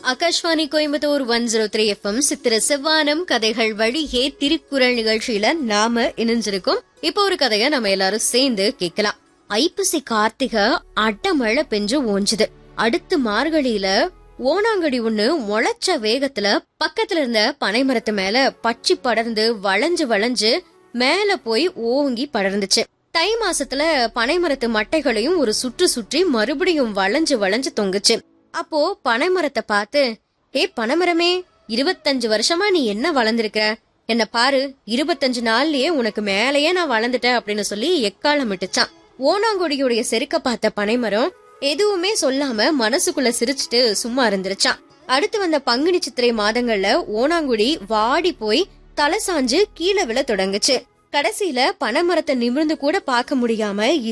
Akashvani Coimbatore one zero three FM சித்திர செவ்வானம் கதைகள் வழியே திருக்குறள் நிகழ்ச்சியில நாம இணைஞ்சிருக்கோம் இப்போ ஒரு கதைய நம்ம எல்லாரும் சேர்ந்து கேட்கலாம் ஐப்பசி கார்த்திகை அட்டமழை பெஞ்சு ஓஞ்சுது அடுத்து மார்கழியில ஓனாங்கடி ஒண்ணு முளைச்ச வேகத்துல பக்கத்துல இருந்த பனைமரத்து மேல பச்சி படர்ந்து வளைஞ்சு வளைஞ்சு மேல போய் ஓங்கி படர்ந்துச்சு தை மாசத்துல பனைமரத்து மட்டைகளையும் ஒரு சுற்று சுற்றி மறுபடியும் வளைஞ்சு வளைஞ்சு தொங்குச்சு அப்போ பனைமரத்தை பார்த்து ஏ பனைமரமே இருபத்தஞ்சு வருஷமா நீ என்ன வளர்ந்திருக்க என்ன பாரு இருபத்தஞ்சு நாள்லயே உனக்கு மேலேயே நான் வளர்ந்துட்டேன் அப்படின்னு சொல்லி எக்காலம் விட்டுச்சான் ஓனாங்கொடியுடைய செருக்க பார்த்த பனைமரம் எதுவுமே சொல்லாம மனசுக்குள்ள சிரிச்சுட்டு சும்மா இருந்துருச்சான் அடுத்து வந்த பங்குனி சித்திரை மாதங்கள்ல ஓனாங்குடி வாடி போய் தலை சாஞ்சு கீழே விழ தொடங்குச்சு கடைசியில பனைமரத்தை நிமிர்ந்து கூட பார்க்க முடியாம